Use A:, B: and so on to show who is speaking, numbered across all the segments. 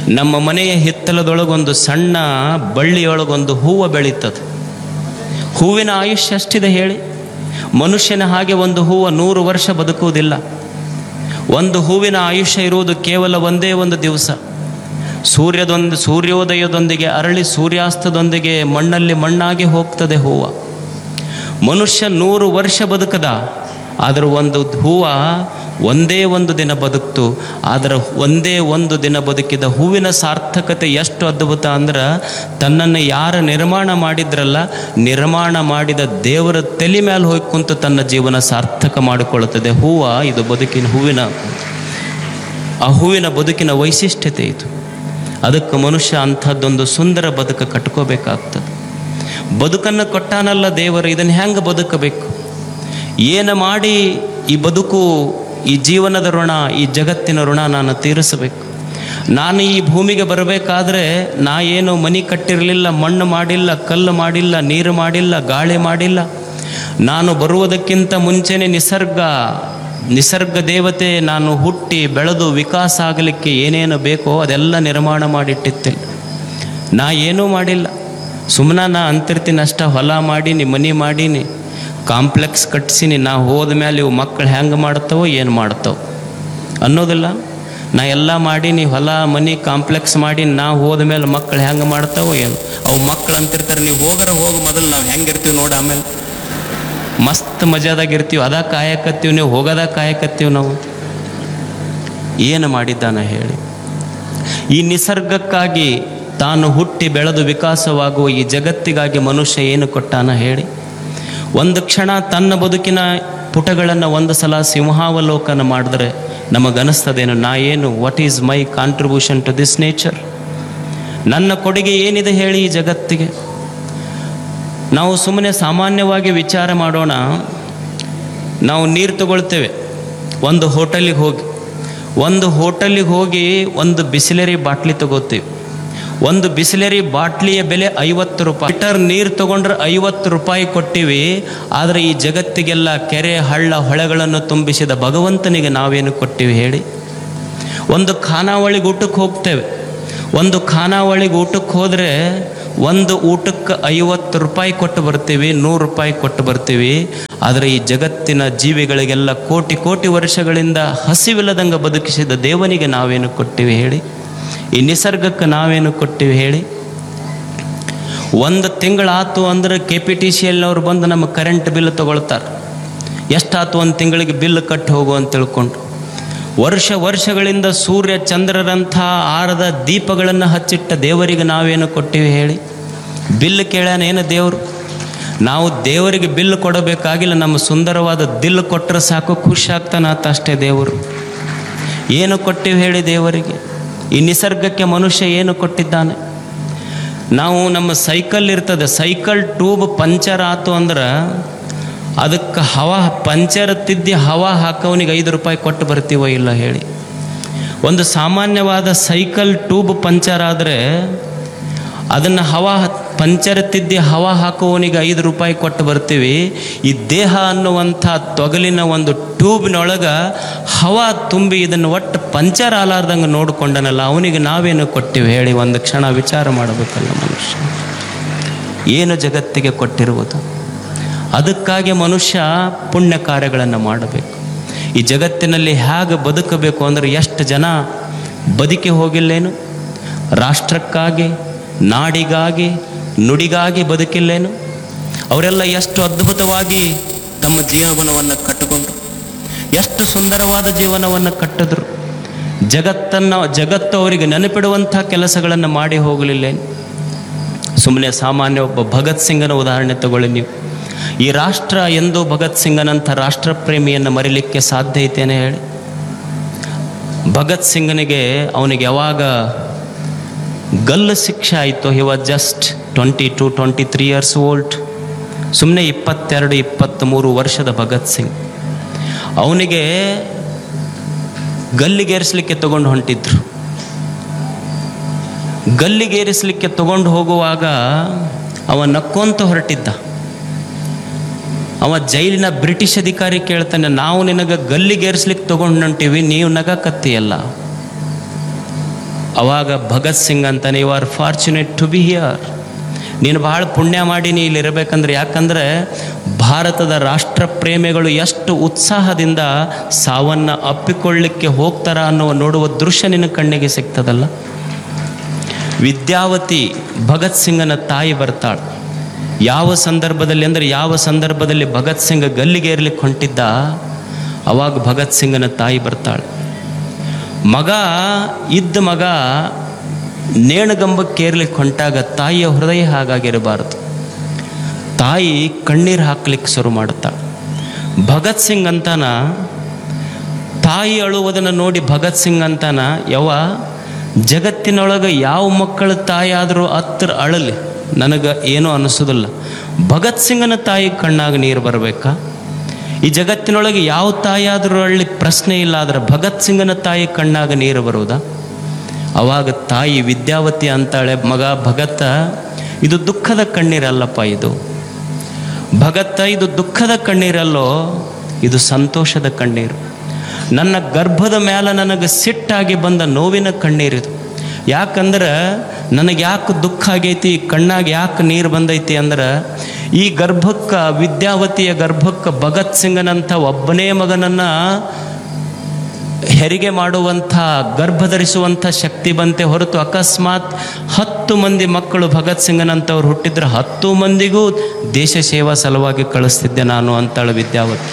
A: ನಮ್ಮ ಮನೆಯ ಹಿತ್ತಲದೊಳಗೊಂದು ಸಣ್ಣ ಬಳ್ಳಿಯೊಳಗೊಂದು ಹೂವು ಬೆಳೀತದೆ ಹೂವಿನ ಆಯುಷ್ಯ ಅಷ್ಟಿದೆ ಹೇಳಿ ಮನುಷ್ಯನ ಹಾಗೆ ಒಂದು ಹೂವು ನೂರು ವರ್ಷ ಬದುಕುವುದಿಲ್ಲ ಒಂದು ಹೂವಿನ ಆಯುಷ್ಯ ಇರುವುದು ಕೇವಲ ಒಂದೇ ಒಂದು ದಿವಸ ಸೂರ್ಯದೊಂದು ಸೂರ್ಯೋದಯದೊಂದಿಗೆ ಅರಳಿ ಸೂರ್ಯಾಸ್ತದೊಂದಿಗೆ ಮಣ್ಣಲ್ಲಿ ಮಣ್ಣಾಗಿ ಹೋಗ್ತದೆ ಹೂವು ಮನುಷ್ಯ ನೂರು ವರ್ಷ ಬದುಕದ ಆದರೆ ಒಂದು ಹೂವು ಒಂದೇ ಒಂದು ದಿನ ಬದುಕ್ತು ಆದರೆ ಒಂದೇ ಒಂದು ದಿನ ಬದುಕಿದ ಹೂವಿನ ಸಾರ್ಥಕತೆ ಎಷ್ಟು ಅದ್ಭುತ ಅಂದ್ರೆ ತನ್ನನ್ನು ಯಾರು ನಿರ್ಮಾಣ ಮಾಡಿದ್ರಲ್ಲ ನಿರ್ಮಾಣ ಮಾಡಿದ ದೇವರ ತಲೆ ಮೇಲೆ ಹೋಗಿ ಕುಂತು ತನ್ನ ಜೀವನ ಸಾರ್ಥಕ ಮಾಡಿಕೊಳ್ಳುತ್ತದೆ ಹೂವು ಇದು ಬದುಕಿನ ಹೂವಿನ ಆ ಹೂವಿನ ಬದುಕಿನ ವೈಶಿಷ್ಟ್ಯತೆ ಇದು ಅದಕ್ಕೆ ಮನುಷ್ಯ ಅಂಥದ್ದೊಂದು ಸುಂದರ ಬದುಕು ಕಟ್ಕೋಬೇಕಾಗ್ತದೆ ಬದುಕನ್ನು ಕೊಟ್ಟಾನಲ್ಲ ದೇವರು ಇದನ್ನು ಹೆಂಗೆ ಬದುಕಬೇಕು ಏನು ಮಾಡಿ ಈ ಬದುಕು ಈ ಜೀವನದ ಋಣ ಈ ಜಗತ್ತಿನ ಋಣ ನಾನು ತೀರಿಸಬೇಕು ನಾನು ಈ ಭೂಮಿಗೆ ಬರಬೇಕಾದ್ರೆ ನಾ ಏನು ಮನೆ ಕಟ್ಟಿರಲಿಲ್ಲ ಮಣ್ಣು ಮಾಡಿಲ್ಲ ಕಲ್ಲು ಮಾಡಿಲ್ಲ ನೀರು ಮಾಡಿಲ್ಲ ಗಾಳಿ ಮಾಡಿಲ್ಲ ನಾನು ಬರುವುದಕ್ಕಿಂತ ಮುಂಚೆನೇ ನಿಸರ್ಗ ನಿಸರ್ಗ ದೇವತೆ ನಾನು ಹುಟ್ಟಿ ಬೆಳೆದು ವಿಕಾಸ ಆಗಲಿಕ್ಕೆ ಏನೇನು ಬೇಕೋ ಅದೆಲ್ಲ ನಿರ್ಮಾಣ ಮಾಡಿಟ್ಟಿತ್ತಿಲ್ಲ ನಾ ಏನೂ ಮಾಡಿಲ್ಲ ಸುಮ್ಮನೆ ನಾ ಅಂತಿರ್ತೀನಿ ಅಷ್ಟ ಹೊಲ ಮಾಡೀನಿ ಮನೆ ಮಾಡೀನಿ ಕಾಂಪ್ಲೆಕ್ಸ್ ಕಟ್ಸೀನಿ ನಾ ಹೋದ ಮೇಲೆ ಇವು ಮಕ್ಕಳು ಹೆಂಗೆ ಮಾಡ್ತಾವೋ ಏನು ಮಾಡ್ತಾವೆ ಅನ್ನೋದಿಲ್ಲ ನಾ ಎಲ್ಲ ಮಾಡೀನಿ ಹೊಲ ಮನೆ ಕಾಂಪ್ಲೆಕ್ಸ್ ಮಾಡಿ ನಾ ಹೋದ ಮೇಲೆ ಮಕ್ಕಳು ಹೆಂಗೆ ಮಾಡ್ತಾವೋ ಏನು ಅವು ಮಕ್ಕಳು ಅಂತಿರ್ತಾರೆ ನೀವು ಹೋಗರ ಹೋಗಿ ಮೊದಲು ನಾವು ಹೆಂಗಿರ್ತೀವಿ ನೋಡಿ ಆಮೇಲೆ ಮಸ್ತ್ ಮಜಾದಾಗ ಇರ್ತೀವಿ ಅದ ಕಾಯಕತ್ತೀವಿ ನೀವು ಹೋಗೋದ ಕಾಯಕತ್ತೀವಿ ನಾವು ಏನು ಮಾಡಿದ್ದಾನ ಹೇಳಿ ಈ ನಿಸರ್ಗಕ್ಕಾಗಿ ತಾನು ಹುಟ್ಟಿ ಬೆಳೆದು ವಿಕಾಸವಾಗುವ ಈ ಜಗತ್ತಿಗಾಗಿ ಮನುಷ್ಯ ಏನು ಕೊಟ್ಟಾನ ಹೇಳಿ ಒಂದು ಕ್ಷಣ ತನ್ನ ಬದುಕಿನ ಪುಟಗಳನ್ನು ಒಂದು ಸಲ ಸಿಂಹಾವಲೋಕನ ಮಾಡಿದ್ರೆ ನಮಗನಿಸ್ತದೇನು ನಾ ಏನು what is my contribution to this nature ನನ್ನ ಕೊಡುಗೆ ಏನಿದೆ ಹೇಳಿ ಈ ಜಗತ್ತಿಗೆ ನಾವು ಸುಮ್ಮನೆ ಸಾಮಾನ್ಯವಾಗಿ ವಿಚಾರ ಮಾಡೋಣ ನಾವು ನೀರು ತಗೊಳ್ತೇವೆ ಒಂದು ಹೋಟೆಲಿಗೆ ಹೋಗಿ ಒಂದು ಹೋಟೆಲಿಗೆ ಹೋಗಿ ಒಂದು ಬಿಸಿಲರಿ ಬಾಟ್ಲಿ ತಗೋತೀವಿ ಒಂದು ಬಿಸಿಲರಿ ಬಾಟ್ಲಿಯ ಬೆಲೆ ಐವತ್ತು ರೂಪಾಯಿ ಲೀಟರ್ ನೀರು ತಗೊಂಡ್ರೆ ಐವತ್ತು ರೂಪಾಯಿ ಕೊಟ್ಟಿವಿ ಆದರೆ ಈ ಜಗತ್ತಿಗೆಲ್ಲ ಕೆರೆ ಹಳ್ಳ ಹೊಳೆಗಳನ್ನು ತುಂಬಿಸಿದ ಭಗವಂತನಿಗೆ ನಾವೇನು ಕೊಟ್ಟಿವಿ ಹೇಳಿ ಒಂದು ಖಾನಾವಳಿಗೆ ಊಟಕ್ಕೆ ಹೋಗ್ತೇವೆ ಒಂದು ಖಾನಾವಳಿಗೆ ಊಟಕ್ಕೆ ಹೋದರೆ ಒಂದು ಊಟಕ್ಕೆ ಐವತ್ತು ರೂಪಾಯಿ ಕೊಟ್ಟು ಬರ್ತೀವಿ ನೂರು ರೂಪಾಯಿ ಕೊಟ್ಟು ಬರ್ತೀವಿ ಆದರೆ ಈ ಜಗತ್ತಿನ ಜೀವಿಗಳಿಗೆಲ್ಲ ಕೋಟಿ ಕೋಟಿ ವರ್ಷಗಳಿಂದ ಹಸಿವಿಲ್ಲದಂಗೆ ಬದುಕಿಸಿದ ದೇವನಿಗೆ ನಾವೇನು ಕೊಟ್ಟಿವಿ ಹೇಳಿ ಈ ನಿಸರ್ಗಕ್ಕೆ ನಾವೇನು ಕೊಟ್ಟಿವಿ ಹೇಳಿ ಒಂದು ತಿಂಗಳಾತು ಅಂದ್ರೆ ಕೆ ಪಿ ಟಿ ಸಿ ಎಲ್ನವ್ರು ಬಂದು ನಮ್ಮ ಕರೆಂಟ್ ಬಿಲ್ ತಗೊಳ್ತಾರೆ ಎಷ್ಟಾತು ಒಂದು ತಿಂಗಳಿಗೆ ಬಿಲ್ ಕಟ್ಟಿ ಹೋಗು ಅಂತ ತಿಳ್ಕೊಂಡು ವರ್ಷ ವರ್ಷಗಳಿಂದ ಸೂರ್ಯ ಚಂದ್ರರಂಥ ಆರದ ದೀಪಗಳನ್ನು ಹಚ್ಚಿಟ್ಟ ದೇವರಿಗೆ ನಾವೇನು ಕೊಟ್ಟಿವಿ ಹೇಳಿ ಬಿಲ್ ಕೇಳ್ಯಾನ ಏನು ದೇವರು ನಾವು ದೇವರಿಗೆ ಬಿಲ್ ಕೊಡಬೇಕಾಗಿಲ್ಲ ನಮ್ಮ ಸುಂದರವಾದ ದಿಲ್ ಕೊಟ್ಟರೆ ಸಾಕು ಖುಷಿ ಆಗ್ತಾನಾತ ಅಷ್ಟೇ ದೇವರು ಏನು ಕೊಟ್ಟಿವಿ ಹೇಳಿ ದೇವರಿಗೆ ಈ ನಿಸರ್ಗಕ್ಕೆ ಮನುಷ್ಯ ಏನು ಕೊಟ್ಟಿದ್ದಾನೆ ನಾವು ನಮ್ಮ ಸೈಕಲ್ ಇರ್ತದೆ ಸೈಕಲ್ ಟ್ಯೂಬ್ ಪಂಚರ್ ಆತು ಅಂದ್ರೆ ಅದಕ್ಕೆ ಹವಾ ಪಂಚರ್ ತಿದ್ದಿ ಹವಾ ಹಾಕೋನಿಗೆ ಐದು ರೂಪಾಯಿ ಕೊಟ್ಟು ಬರ್ತೀವೋ ಇಲ್ಲ ಹೇಳಿ ಒಂದು ಸಾಮಾನ್ಯವಾದ ಸೈಕಲ್ ಟ್ಯೂಬ್ ಪಂಚರ್ ಆದರೆ ಅದನ್ನು ಹವಾ ಪಂಚರ್ ತಿದ್ದಿ ಹವಾ ಹಾಕುವವನಿಗೆ ಐದು ರೂಪಾಯಿ ಕೊಟ್ಟು ಬರ್ತೀವಿ ಈ ದೇಹ ಅನ್ನುವಂಥ ತೊಗಲಿನ ಒಂದು ಟ್ಯೂಬ್ನೊಳಗೆ ಹವಾ ತುಂಬಿ ಇದನ್ನು ಒಟ್ಟು ಪಂಚರ್ ಆಲಾರ್ದಂಗೆ ನೋಡಿಕೊಂಡನಲ್ಲ ಅವನಿಗೆ ನಾವೇನು ಕೊಟ್ಟಿವಿ ಹೇಳಿ ಒಂದು ಕ್ಷಣ ವಿಚಾರ ಮಾಡಬೇಕಲ್ಲ ಮನುಷ್ಯ ಏನು ಜಗತ್ತಿಗೆ ಕೊಟ್ಟಿರುವುದು ಅದಕ್ಕಾಗಿ ಮನುಷ್ಯ ಪುಣ್ಯ ಕಾರ್ಯಗಳನ್ನು ಮಾಡಬೇಕು ಈ ಜಗತ್ತಿನಲ್ಲಿ ಹೇಗೆ ಬದುಕಬೇಕು ಅಂದರೆ ಎಷ್ಟು ಜನ ಬದುಕಿ ಹೋಗಿಲ್ಲೇನು ರಾಷ್ಟ್ರಕ್ಕಾಗಿ ನಾಡಿಗಾಗಿ ನುಡಿಗಾಗಿ ಬದುಕಿಲ್ಲೇನು ಅವರೆಲ್ಲ ಎಷ್ಟು ಅದ್ಭುತವಾಗಿ ತಮ್ಮ ಜೀವನವನ್ನು ಕಟ್ಟಿಕೊಂಡ್ರು ಎಷ್ಟು ಸುಂದರವಾದ ಜೀವನವನ್ನು ಕಟ್ಟಿದ್ರು ಜಗತ್ತನ್ನು ಜಗತ್ತು ಅವರಿಗೆ ನೆನಪಿಡುವಂಥ ಕೆಲಸಗಳನ್ನು ಮಾಡಿ ಹೋಗಲಿಲ್ಲೇನು ಸುಮ್ಮನೆ ಸಾಮಾನ್ಯ ಒಬ್ಬ ಭಗತ್ ಸಿಂಗನ ಉದಾಹರಣೆ ತಗೊಳ್ಳಿ ನೀವು ಈ ರಾಷ್ಟ್ರ ಎಂದು ಭಗತ್ ಸಿಂಗನಂಥ ರಾಷ್ಟ್ರಪ್ರೇಮಿಯನ್ನು ಮರಿಲಿಕ್ಕೆ ಸಾಧ್ಯ ಐತೇನೆ ಹೇಳಿ ಭಗತ್ ಸಿಂಗನಿಗೆ ಅವನಿಗೆ ಯಾವಾಗ ಗಲ್ಲು ಶಿಕ್ಷೆ ಆಯಿತು he was just twenty two twenty three years old ಸುಮ್ಮನೆ ಇಪ್ಪತ್ತೆರಡು ಇಪ್ಪತ್ತ್ಮೂರು ವರ್ಷದ ಭಗತ್ ಸಿಂಗ್ ಅವನಿಗೆ ಗಲ್ಲಿಗೇರಿಸಲಿಕ್ಕೆ ತಗೊಂಡು ಹೊಂಟಿದ್ರು ಗಲ್ಲಿಗೇರಿಸಲಿಕ್ಕೆ ತಗೊಂಡು ಹೋಗುವಾಗ ಅವ ನಕ್ಕೊಂತ ಹೊರಟಿದ್ದ ಅವ ಜೈಲಿನ ಬ್ರಿಟಿಷ್ ಅಧಿಕಾರಿ ಕೇಳ್ತಾನೆ ನಾವು ನಿನಗೆ ಗಲ್ಲಿಗೇರಿಸ್ಲಿಕ್ಕೆ ತಗೊಂಡು ಹೊಂಟೀವಿ ನೀವು ನಗಕತ್ತೀಯಲ್ಲ ಅವಾಗ ಭಗತ್ ಸಿಂಗ್ ಅಂತಾನೆ you are fortunate to be here ನೀನು ಭಾಳ ಪುಣ್ಯ ಮಾಡಿ ನೀ ಇಲ್ಲಿ ಇರಬೇಕಂದ್ರೆ ಯಾಕಂದ್ರೆ ಭಾರತದ ರಾಷ್ಟ್ರ ಪ್ರೇಮಿಗಳು ಎಷ್ಟು ಉತ್ಸಾಹದಿಂದ ಸಾವನ್ನು ಅಪ್ಪಿಕೊಳ್ಳಿಕ್ಕೆ ಹೋಗ್ತಾರ ಅನ್ನೋ ನೋಡುವ ದೃಶ್ಯ ನಿನ್ನ ಕಣ್ಣಿಗೆ ಸಿಗ್ತದಲ್ಲ ವಿದ್ಯಾವತಿ ಭಗತ್ ಸಿಂಗನ ತಾಯಿ ಬರ್ತಾಳೆ ಯಾವ ಸಂದರ್ಭದಲ್ಲಿ ಅಂದರೆ ಯಾವ ಸಂದರ್ಭದಲ್ಲಿ ಭಗತ್ ಸಿಂಗ್ ಗಲ್ಲಿಗೇರ್ಲಿಕ್ಕೆ ಹೊಂಟಿದ್ದ ಅವಾಗ ಭಗತ್ ಸಿಂಗನ ತಾಯಿ ಬರ್ತಾಳೆ ಮಗ ಇದ್ದ ಮಗ ನೇಣಗಂಬಕ್ಕೇರ್ಲಿಕ್ಕೆ ಹೊಂಟಾಗ ತಾಯಿಯ ಹೃದಯ ಹಾಗಾಗಿರಬಾರದು ತಾಯಿ ಕಣ್ಣೀರು ಹಾಕ್ಲಿಕ್ಕೆ ಶುರು ಮಾಡುತ್ತಾಳೆ ಭಗತ್ ಸಿಂಗ್ ಅಂತಾನ ತಾಯಿ ಅಳುವುದನ್ನು ನೋಡಿ ಭಗತ್ ಸಿಂಗ್ ಅಂತಾನ ಯವ ಜಗತ್ತಿನೊಳಗೆ ಯಾವ ಮಕ್ಕಳ ತಾಯಿ ಆದರೂ ಹತ್ರ ಅಳಲಿ ನನಗೆ ಏನೂ ಅನಿಸೋದಿಲ್ಲ ಭಗತ್ ಸಿಂಗನ ತಾಯಿ ಕಣ್ಣಾಗ ನೀರು ಬರಬೇಕಾ ಈ ಜಗತ್ತಿನೊಳಗೆ ಯಾವ ತಾಯಿ ಆದರೂ ಅಳ್ಳಿ ಪ್ರಶ್ನೆ ಇಲ್ಲ ಆದರೆ ಭಗತ್ ಸಿಂಗನ ತಾಯಿ ಕಣ್ಣಾಗ ನೀರು ಬರುವುದಾ ಅವಾಗ ತಾಯಿ ವಿದ್ಯಾವತಿ ಅಂತಾಳೆ ಮಗ ಭಗತ್ತ ಇದು ದುಃಖದ ಕಣ್ಣೀರಲ್ಲಪ್ಪ ಇದು ಭಗತ್ತ ಇದು ದುಃಖದ ಕಣ್ಣೀರಲ್ಲೋ ಇದು ಸಂತೋಷದ ಕಣ್ಣೀರು ನನ್ನ ಗರ್ಭದ ಮೇಲೆ ನನಗೆ ಸಿಟ್ಟಾಗಿ ಬಂದ ನೋವಿನ ಕಣ್ಣೀರಿದು ಯಾಕಂದ್ರೆ ನನಗೆ ಯಾಕೆ ದುಃಖ ಆಗೈತಿ ಕಣ್ಣಾಗ ಯಾಕೆ ನೀರು ಬಂದೈತಿ ಅಂದ್ರೆ ಈ ಗರ್ಭಕ್ಕೆ ವಿದ್ಯಾವತಿಯ ಗರ್ಭಕ್ಕೆ ಭಗತ್ ಸಿಂಗನಂಥ ಒಬ್ಬನೇ ಮಗನನ್ನು ಹೆರಿಗೆ ಮಾಡುವಂಥ ಗರ್ಭಧರಿಸುವಂಥ ಶಕ್ತಿ ಬಂತೆ ಹೊರತು ಅಕಸ್ಮಾತ್ ಹತ್ತು ಮಂದಿ ಮಕ್ಕಳು ಭಗತ್ ಸಿಂಗನಂತವ್ರು ಹುಟ್ಟಿದ್ರೆ ಹತ್ತು ಮಂದಿಗೂ ದೇಶ ಸೇವಾ ಸಲುವಾಗಿ ಕಳಿಸ್ತಿದ್ದೆ ನಾನು ಅಂತಾಳು ವಿದ್ಯಾವತಿ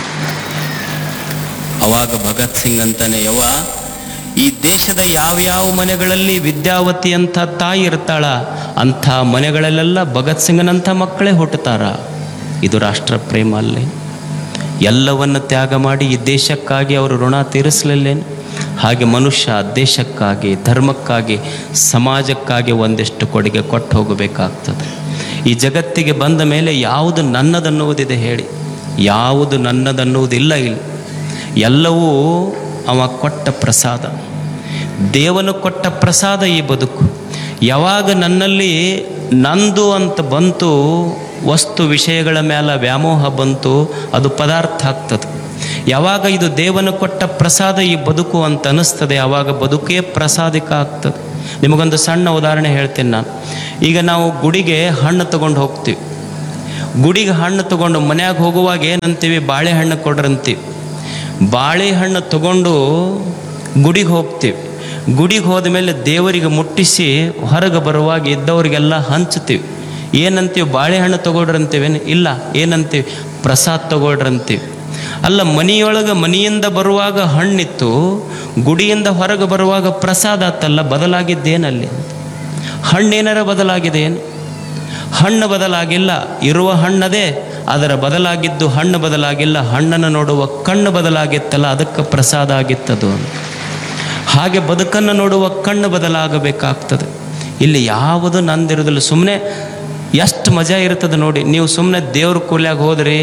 A: ಅವಾಗ ಭಗತ್ ಸಿಂಗ್ ಅಂತಾನೆ ಯವ್ವ ಈ ದೇಶದ ಯಾವ್ಯಾವ ಮನೆಗಳಲ್ಲಿ ವಿದ್ಯಾವತಿ ಅಂತ ತಾಯಿ ಇರ್ತಾಳ ಅಂಥ ಮನೆಗಳಲ್ಲೆಲ್ಲ ಭಗತ್ ಸಿಂಗನಂಥ ಮಕ್ಕಳೇ ಹುಟ್ಟುತ್ತಾರ ಇದು ರಾಷ್ಟ್ರ ಪ್ರೇಮ ಅಲ್ಲೇ ಎಲ್ಲವನ್ನು ತ್ಯಾಗ ಮಾಡಿ ಈ ದೇಶಕ್ಕಾಗಿ ಅವರು ಋಣ ತೀರಿಸಲಿಲ್ಲೇನು ಹಾಗೆ ಮನುಷ್ಯ ದೇಶಕ್ಕಾಗಿ ಧರ್ಮಕ್ಕಾಗಿ ಸಮಾಜಕ್ಕಾಗಿ ಒಂದಿಷ್ಟು ಕೊಡುಗೆ ಕೊಟ್ಟು ಹೋಗಬೇಕಾಗ್ತದೆ ಈ ಜಗತ್ತಿಗೆ ಬಂದ ಮೇಲೆ ಯಾವುದು ನನ್ನದನ್ನುವುದಿದೆ ಹೇಳಿ ಯಾವುದು ನನ್ನದನ್ನುವುದಿಲ್ಲ ಇಲ್ಲಿ ಎಲ್ಲವೂ ಅವ ಕೊಟ್ಟ ಪ್ರಸಾದ ದೇವನು ಕೊಟ್ಟ ಪ್ರಸಾದ ಈ ಬದುಕು ಯಾವಾಗ ನನ್ನಲ್ಲಿ ನಂದು ಅಂತ ಬಂತು ವಸ್ತು ವಿಷಯಗಳ ಮೇಲೆ ವ್ಯಾಮೋಹ ಬಂತು ಅದು ಪದಾರ್ಥ ಆಗ್ತದೆ ಯಾವಾಗ ಇದು ದೇವನು ಕೊಟ್ಟ ಪ್ರಸಾದ ಈ ಬದುಕು ಅಂತ ಅನ್ನಿಸ್ತದೆ ಆವಾಗ ಬದುಕೇ ಪ್ರಸಾದಿಕ ಆಗ್ತದೆ ನಿಮಗೊಂದು ಸಣ್ಣ ಉದಾಹರಣೆ ಹೇಳ್ತೀನಿ ನಾನು ಈಗ ನಾವು ಗುಡಿಗೆ ಹಣ್ಣು ತಗೊಂಡು ಹೋಗ್ತೀವಿ ಗುಡಿಗೆ ಹಣ್ಣು ತಗೊಂಡು ಮನ್ಯಾಗ ಹೋಗುವಾಗ ಏನಂತೀವಿ ಬಾಳೆಹಣ್ಣು ಕೊಡ್ರಂತೀವಿ ಬಾಳೆಹಣ್ಣು ತಗೊಂಡು ಗುಡಿಗೆ ಹೋಗ್ತೀವಿ ಗುಡಿಗೆ ಹೋದ ಮೇಲೆ ದೇವರಿಗೆ ಮುಟ್ಟಿಸಿ ಹೊರಗೆ ಬರುವಾಗ ಇದ್ದವರಿಗೆಲ್ಲ ಹಂಚ್ತೀವಿ ಏನಂತೀವಿ ಬಾಳೆಹಣ್ಣು ತಗೊಳ್ರಂತೀವೇನು ಇಲ್ಲ ಏನಂತೀವಿ ಪ್ರಸಾದ ತಗೊಳ್ರಂತೀವಿ ಅಲ್ಲ ಮನಿಯೊಳಗೆ ಮನೆಯಿಂದ ಬರುವಾಗ ಹಣ್ಣಿತ್ತು ಗುಡಿಯಿಂದ ಹೊರಗೆ ಬರುವಾಗ ಪ್ರಸಾದ ಆತಲ್ಲ ಬದಲಾಗಿದ್ದೇನಲ್ಲಿ ಹಣ್ಣೇನಾರ ಬದಲಾಗಿದೆ ಏನು ಹಣ್ಣು ಬದಲಾಗಿಲ್ಲ ಇರುವ ಹಣ್ಣದೇ ಅದರ ಬದಲಾಗಿದ್ದು ಹಣ್ಣು ಬದಲಾಗಿಲ್ಲ ಹಣ್ಣನ್ನು ನೋಡುವ ಕಣ್ಣು ಬದಲಾಗಿತ್ತಲ್ಲ ಅದಕ್ಕೆ ಪ್ರಸಾದ ಆಗಿತ್ತದು ಹಾಗೆ ಬದುಕನ್ನು ನೋಡುವ ಕಣ್ಣು ಬದಲಾಗಬೇಕಾಗ್ತದೆ ಇಲ್ಲಿ ಯಾವುದು ನಂದಿರೋದಿಲ್ಲ ಸುಮ್ಮನೆ ಎಷ್ಟು ಮಜಾ ಇರ್ತದೆ ನೋಡಿ ನೀವು ಸುಮ್ಮನೆ ದೇವ್ರ ಕೂಲ್ಯಾಗ ಹೋದ್ರಿ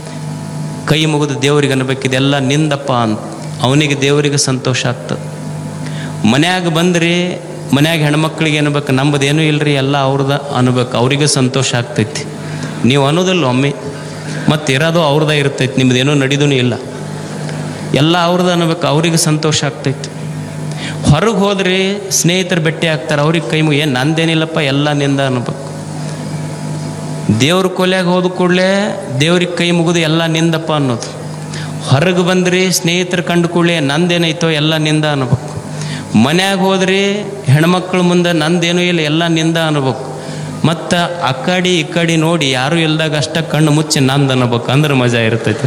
A: ಕೈ ಮುಗಿದು ದೇವರಿಗೆ ಅನ್ಬೇಕು ಇದೆಲ್ಲ ನಿಂದಪ್ಪ ಅಂತ ಅವನಿಗೆ ದೇವರಿಗೆ ಸಂತೋಷ ಆಗ್ತದೆ ಮನ್ಯಾಗ ಬಂದ್ರಿ ಮನ್ಯಾಗ ಹೆಣ್ಮಕ್ಳಿಗೆ ಅನ್ಬೇಕು ನಮ್ಮದೇನೂ ಇಲ್ರಿ ಎಲ್ಲ ಅವ್ರದ ಅನ್ಬೇಕು ಅವ್ರಿಗೆ ಸಂತೋಷ ಆಗ್ತೈತಿ ನೀವು ಅನ್ನೋದಿಲ್ಲ ಒಮ್ಮೆ ಮತ್ತು ಇರೋದು ಅವ್ರದ ಇರ್ತೈತಿ ನಿಮ್ದೇನೂ ನಡೀದೂ ಇಲ್ಲ ಎಲ್ಲ ಅವ್ರದ್ದು ಅನ್ಬೇಕು ಅವ್ರಿಗೆ ಸಂತೋಷ ಆಗ್ತೈತಿ ಹೊರಗೆ ಹೋದ್ರಿ ಸ್ನೇಹಿತರು ಭೇಟಿ ಆಗ್ತಾರೆ ಅವ್ರಿಗೆ ಕೈ ಮುಗಿ ಏನು ನಂದೇನಿಲ್ಲಪ್ಪ ಎಲ್ಲ ನಿಂದ ಅನ್ಬೇಕು ದೇವ್ರ ಕೊಲೆಯಾಗ ಹೋದ ಕೂಡಲೇ ದೇವ್ರಿಗೆ ಕೈ ಮುಗಿದು ಎಲ್ಲ ನಿಂದಪ್ಪ ಅನ್ನೋದು ಹೊರಗೆ ಬಂದ್ರಿ ಸ್ನೇಹಿತರು ಕಂಡು ಕೂಡಲೇ ನಂದೇನೈತೋ ಎಲ್ಲ ನಿಂದ ಅನ್ಬೇಕು ಮನ್ಯಾಗ ಹೋದ್ರಿ ಹೆಣ್ಮಕ್ಳ ಮುಂದೆ ನಂದೇನೂ ಇಲ್ಲ ಎಲ್ಲ ನಿಂದ ಅನ್ಬೇಕು ಮತ್ತು ಆ ಕಡೆ ಈ ಕಡೆ ನೋಡಿ ಯಾರೂ ಇಲ್ದಾಗ ಅಷ್ಟ ಕಣ್ಣು ಮುಚ್ಚಿ ನಂದು ಅನ್ಬೇಕು ಅಂದ್ರೆ ಮಜಾ ಇರ್ತೈತಿ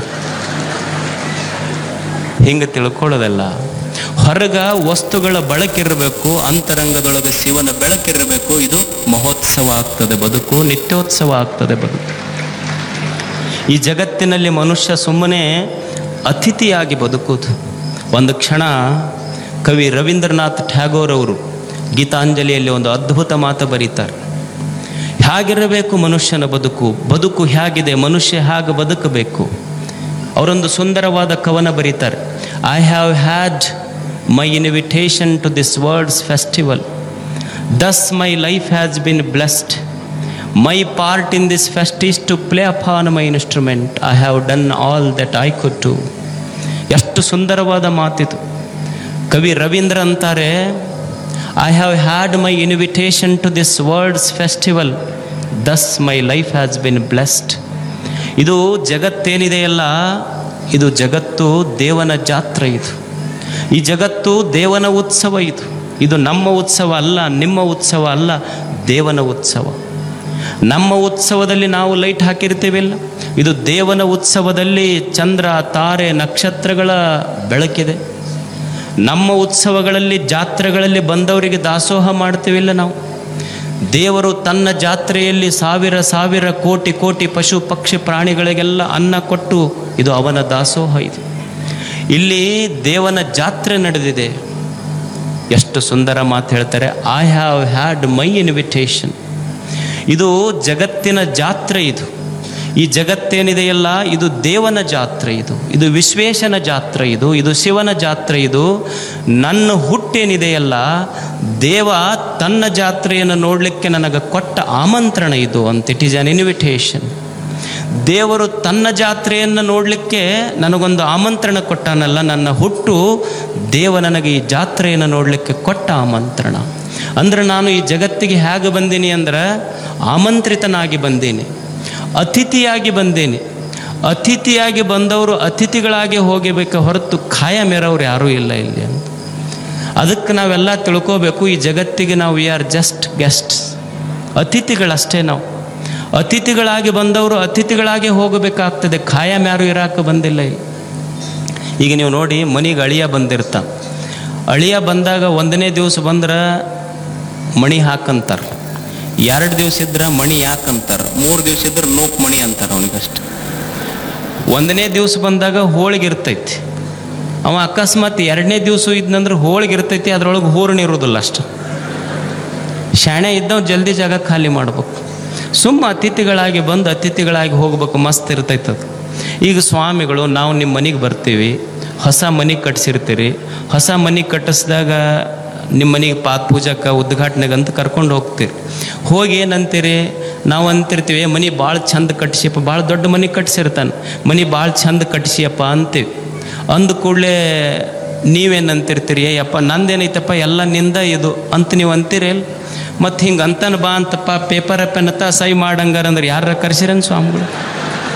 A: ಹಿಂಗೆ ತಿಳ್ಕೊಳ್ಳೋದಲ್ಲ ಹೊರಗ ವಸ್ತುಗಳ ಬಳಕಿರಬೇಕು ಅಂತರಂಗದೊಳಗೆ ಶಿವನ ಬೆಳಕಿರಬೇಕು ಇದು ಮಹೋತ್ಸವ ಆಗ್ತದೆ ಬದುಕು ನಿತ್ಯೋತ್ಸವ ಆಗ್ತದೆ ಬದುಕು ಈ ಜಗತ್ತಿನಲ್ಲಿ ಮನುಷ್ಯ ಸುಮ್ಮನೆ ಅತಿಥಿಯಾಗಿ ಬದುಕುವುದು ಒಂದು ಕ್ಷಣ ಕವಿ ರವೀಂದ್ರನಾಥ್ ಟ್ಯಾಗೋರ್ ಅವರು ಗೀತಾಂಜಲಿಯಲ್ಲಿ ಒಂದು ಅದ್ಭುತ ಮಾತು ಬರೀತಾರೆ ಹೇಗಿರಬೇಕು ಮನುಷ್ಯನ ಬದುಕು ಬದುಕು ಹೇಗಿದೆ ಮನುಷ್ಯ ಹೇಗೆ ಬದುಕಬೇಕು ಅವರೊಂದು ಸುಂದರವಾದ ಕವನ ಬರೀತಾರೆ I have had my invitation to this words festival thus my life has been blessed my part in this fest is to play upon my instrument I have done all that I could to ಎಷ್ಟು ಸುಂದರವಾದ ಮಾತಿದು ಕವಿ ರವೀಂದ್ರ ಅಂತಾರೆ I have had my invitation to this worlds festival thus my life has been blessed ಇದು ಜಗತ್ತೇನಿದೆಯಲ್ಲ ಇದು ಜಗತ್ತು ದೇವನ ಜಾತ್ರೆ ಇದು ಈ ಜಗತ್ತು ದೇವನ ಉತ್ಸವ ಇದು ಇದು ನಮ್ಮ ಉತ್ಸವ ಅಲ್ಲ ನಿಮ್ಮ ಉತ್ಸವ ಅಲ್ಲ ದೇವನ ಉತ್ಸವ ನಮ್ಮ ಉತ್ಸವದಲ್ಲಿ ನಾವು ಲೈಟ್ ಹಾಕಿರ್ತೀವಿಲ್ಲ ಇದು ದೇವನ ಉತ್ಸವದಲ್ಲಿ ಚಂದ್ರ ತಾರೆ ನಕ್ಷತ್ರಗಳ ಬೆಳಕಿದೆ ನಮ್ಮ ಉತ್ಸವಗಳಲ್ಲಿ ಜಾತ್ರೆಗಳಲ್ಲಿ ಬಂದವರಿಗೆ ದಾಸೋಹ ಮಾಡ್ತೀವಿಲ್ಲ ನಾವು ದೇವರು ತನ್ನ ಜಾತ್ರೆಯಲ್ಲಿ ಸಾವಿರ ಸಾವಿರ ಕೋಟಿ ಕೋಟಿ ಪಶು ಪಕ್ಷಿ ಪ್ರಾಣಿಗಳಿಗೆಲ್ಲ ಅನ್ನ ಕೊಟ್ಟು ಇದು ಅವನ ದಾಸೋಹ ಇದು ಇಲ್ಲಿ ದೇವನ ಜಾತ್ರೆ ನಡೆದಿದೆ ಎಷ್ಟು ಸುಂದರ ಮಾತು ಹೇಳ್ತಾರೆ I have had my invitation ಇದು ಜಗತ್ತಿನ ಜಾತ್ರೆ ಇದು ಈ ಜಗತ್ತೇನಿದೆಯಲ್ಲ ಇದು ದೇವನ ಜಾತ್ರೆ ಇದು ಇದು ವಿಶ್ವೇಶನ ಜಾತ್ರೆ ಇದು ಇದು ಶಿವನ ಜಾತ್ರೆ ಇದು ನನ್ನ ಹುಟ್ಟೇನಿದೆಯಲ್ಲ ದೇವ ತನ್ನ ಜಾತ್ರೆಯನ್ನು ನೋಡಲಿಕ್ಕೆ ನನಗೆ ಕೊಟ್ಟ ಆಮಂತ್ರಣ ಇದು ಅಂತ ಇಟ್ ಈಸ್ ಅನ್ ಇನ್ವಿಟೇಷನ್ ದೇವರು ತನ್ನ ಜಾತ್ರೆಯನ್ನು ನೋಡಲಿಕ್ಕೆ ನನಗೊಂದು ಆಮಂತ್ರಣ ಕೊಟ್ಟಾನಲ್ಲ ನನ್ನ ಹುಟ್ಟು ದೇವ ನನಗೆ ಈ ಜಾತ್ರೆಯನ್ನು ನೋಡಲಿಕ್ಕೆ ಕೊಟ್ಟ ಆಮಂತ್ರಣ ಅಂದ್ರೆ ನಾನು ಈ ಜಗತ್ತಿಗೆ ಹೇಗೆ ಬಂದೀನಿ ಅಂದ್ರೆ ಆಮಂತ್ರಿತನಾಗಿ ಬಂದೀನಿ ಅತಿಥಿಯಾಗಿ ಬಂದೀನಿ ಅತಿಥಿಯಾಗಿ ಬಂದವರು ಅತಿಥಿಗಳಾಗಿ ಹೋಗಬೇಕು ಹೊರತು ಖಾಯ ಮೇರವ್ರು ಯಾರೂ ಇಲ್ಲ ಇಲ್ಲಿ ಅಂತ ಅದಕ್ಕೆ ನಾವೆಲ್ಲ ತಿಳ್ಕೋಬೇಕು ಈ ಜಗತ್ತಿಗೆ ನಾವು ವಿ ಆರ್ ಜಸ್ಟ್ ಗೆಸ್ಟ್ಸ್ ಅತಿಥಿಗಳಷ್ಟೇ ನಾವು ಅತಿಥಿಗಳಾಗಿ ಬಂದವರು ಅತಿಥಿಗಳಾಗಿ ಹೋಗಬೇಕಾಗ್ತದೆ ಖಾಯಂ ಯಾರು ಇರಾಕ ಬಂದಿಲ್ಲ ಇಲ್ಲಿ ಈಗ ನೀವು ನೋಡಿ ಮನೆಗೆ ಅಳಿಯ ಬಂದಿರ್ತ ಅಳಿಯ ಬಂದಾಗ ಒಂದನೇ ದಿವಸ ಬಂದ್ರೆ ಮಣಿ ಹಾಕಂತಾರೆ ಎರಡು ದಿವಸ ಇದ್ರೆ ಮಣಿ ಯಾಕಂತಾರೆ ಮೂರು ದಿವಸ ಇದ್ರೆ ನೂಕು ಮಣಿ ಅಂತಾರೆ ಅವನಿಗಷ್ಟು ಒಂದನೇ ದಿವಸ ಬಂದಾಗ ಹೋಳಿಗೆ ಇರ್ತೈತಿ ಅವ ಅಕಸ್ಮಾತ್ ಎರಡನೇ ದಿವಸ ಇದ್ನಂದ್ರೆ ಹೋಳಿಗೆ ಇರ್ತೈತಿ ಅದ್ರೊಳಗೆ ಹೂರ್ಣ ಇರೋದಿಲ್ಲ ಅಷ್ಟು ಶಾಣೆ ಇದ್ದವ್ ಜಲ್ದಿ ಜಾಗ ಖಾಲಿ ಮಾಡ್ಬೇಕು ಸುಮ್ಮ ಅತಿಥಿಗಳಾಗಿ ಬಂದು ಅತಿಥಿಗಳಾಗಿ ಹೋಗ್ಬೇಕು ಮಸ್ತ್ ಇರ್ತೈತೆ ಅದು ಈಗ ಸ್ವಾಮಿಗಳು ನಾವು ನಿಮ್ಮ ಮನೆಗೆ ಬರ್ತೀವಿ ಹೊಸ ಮನೆ ಕಟ್ಸಿರ್ತೀರಿ ಹೊಸ ಮನೆ ಕಟ್ಟಿಸಿದಾಗ ನಿಮ್ಮ ಮನೆಗೆ ಪಾತ್ ಪೂಜಕ್ಕೆ ಉದ್ಘಾಟನೆಗೆ ಅಂತ ಕರ್ಕೊಂಡು ಹೋಗ್ತೀರಿ ಹೋಗಿ ಏನಂತೀರಿ ನಾವು ಅಂತಿರ್ತೀವಿ "ಏ, ಮನೆ ಭಾಳ ಚಂದ ಕಟ್ಸಿಯಪ್ಪ ಭಾಳ ದೊಡ್ಡ ಮನೆ ಕಟ್ಸಿರ್ತಾನೆ ಮನೆ ಭಾಳ ಚಂದ ಕಟ್ಸಿಯಪ್ಪ ಅಂತೀವಿ ಅಂದ ಕೂಡಲೇ ನೀವೇನಂತಿರ್ತೀರಿ ಏಯಪ್ಪ ನಂದೇನೈತಪ್ಪ ಎಲ್ಲ ನಿಂದ ಇದು ಅಂತ ನೀವು ಅಂತೀರಿ ಮತ್ತು ಹಿಂಗೆ ಅಂತಾನೆ ಬಾ ಅಂತಪ್ಪ ಪೇಪರ್ ಪೆನ್ನತ್ತ ಸೈ ಮಾಡಂಗಾರ ಅಂದ್ರೆ ಯಾರ ಕರ್ಸಿರನ್ ಸ್ವಾಮಿಗಳು